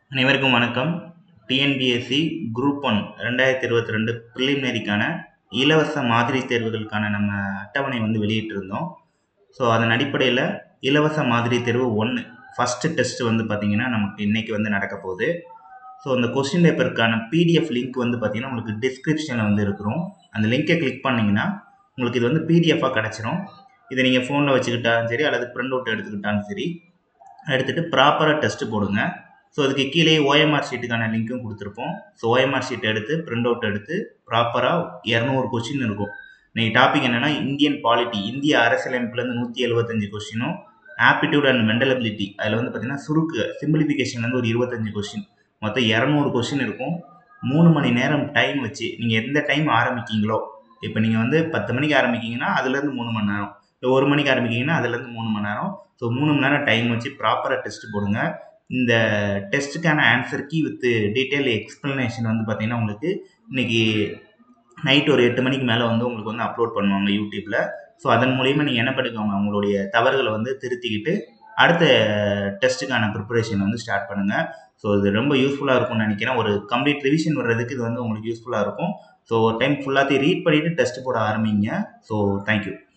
அனைவருக்கும் வணக்கம் TNPSC group one ரெண்டாயிரத்தி இருபத்தி ரெண்டு ப்ரிலிமினரிக்கான இலவச மாதிரி தேர்வுகளுக்கான நம்ம அட்டவணை வந்து வெளியிட்டிருந்தோம் ஸோ அதன் அடிப்படையில் இலவச மாதிரி தேர்வு ஒன்று ஃபஸ்ட்டு டெஸ்ட் வந்து பார்த்திங்கன்னா நமக்கு இன்றைக்கி வந்து நடக்க போகுது ஸோ அந்த கொஸ்டின் பேப்பருக்கான பிடிஎஃப் லிங்க் வந்து பார்த்திங்கன்னா உங்களுக்கு டிஸ்கிரிப்ஷனில் வந்து இருக்கிறோம் அந்த லிங்கை கிளிக் பண்ணிங்கன்னா உங்களுக்கு இது வந்து பிடிஎஃபாக கிடச்சிரும் இதை நீங்கள் ஃபோனில் வச்சுக்கிட்டாலும் சரி அல்லது பிரிண்ட் அவுட் எடுத்துக்கிட்டாலும் சரி எடுத்துகிட்டு ப்ராப்பராக டெஸ்ட்டு போடுங்க ஸோ அதுக்கு கீழே ஓஎம்ஆர் ஷீட்டுக்கான லிங்க்கும் கொடுத்துருப்போம் ஸோ ஓஎம்ஆர் ஷீட் எடுத்து பிரிண்ட் அவுட் எடுத்து ப்ராப்பராக இரநூறு கொஸ்டின் இருக்கும் நீங்கள் டாபிக் என்னென்னா இந்தியன் பாலிட்டி இந்திய அரசியலமைப்புலேருந்து நூற்றி எழுபத்தஞ்சு கொஸ்டினும் ஆப்டிடியூட் அண்ட் மென்டல் அபிலிட்டி அதில் வந்து பார்த்திங்கன்னா சுருக்கு சிம்பிளிஃபிகேஷன்லேருந்து ஒரு இருபத்தஞ்சு கொஸ்டின் மொத்தம் இரநூறு கொஸ்டின் இருக்கும் மூணு மணி நேரம் டைம் வச்சு நீங்கள் எந்த டைம் ஆரம்பிக்கீங்களோ இப்போ நீங்கள் வந்து பத்து மணிக்கு ஆரம்பிக்கிங்கன்னா அதுலேருந்து மூணு மணி நேரம் இல்லை ஒரு மணிக்கு ஆரம்பிக்கிங்கன்னா அதுலேருந்து மூணு மணி நேரம் ஸோ மூணு மணி நேரம் டைம் வச்சு ப்ராப்பராக டெஸ்ட் போடுங்க இந்த டெஸ்ட்டுக்கான answer key with detail explanation வந்து பார்த்திங்கன்னா உங்களுக்கு இன்றைக்கி நைட் ஒரு எட்டு மணிக்கு மேலே வந்து உங்களுக்கு வந்து அப்லோட் பண்ணுவாங்க யூடியூப்பில் ஸோ அதன் மூலிமா நீங்கள் என்ன பண்ணிக்கோங்க உங்களுடைய தவறுகளை வந்து திருத்திக்கிட்டு அடுத்த டெஸ்ட்டுக்கான ப்ரிப்பரேஷன் வந்து ஸ்டார்ட் பண்ணுங்கள் ஸோ இது ரொம்ப யூஸ்ஃபுல்லாக இருக்கும்னு நினைக்கிறேன் ஒரு கம்ப்ளீட் ரிவிஷன் வர்றதுக்கு இது வந்து உங்களுக்கு யூஸ்ஃபுல்லாக இருக்கும் ஸோ ஒரு டைம் ஃபுல்லாத்தையும் ரீட் பண்ணிவிட்டு டெஸ்ட் போட ஆரம்பிங்க ஸோ தேங்க்யூ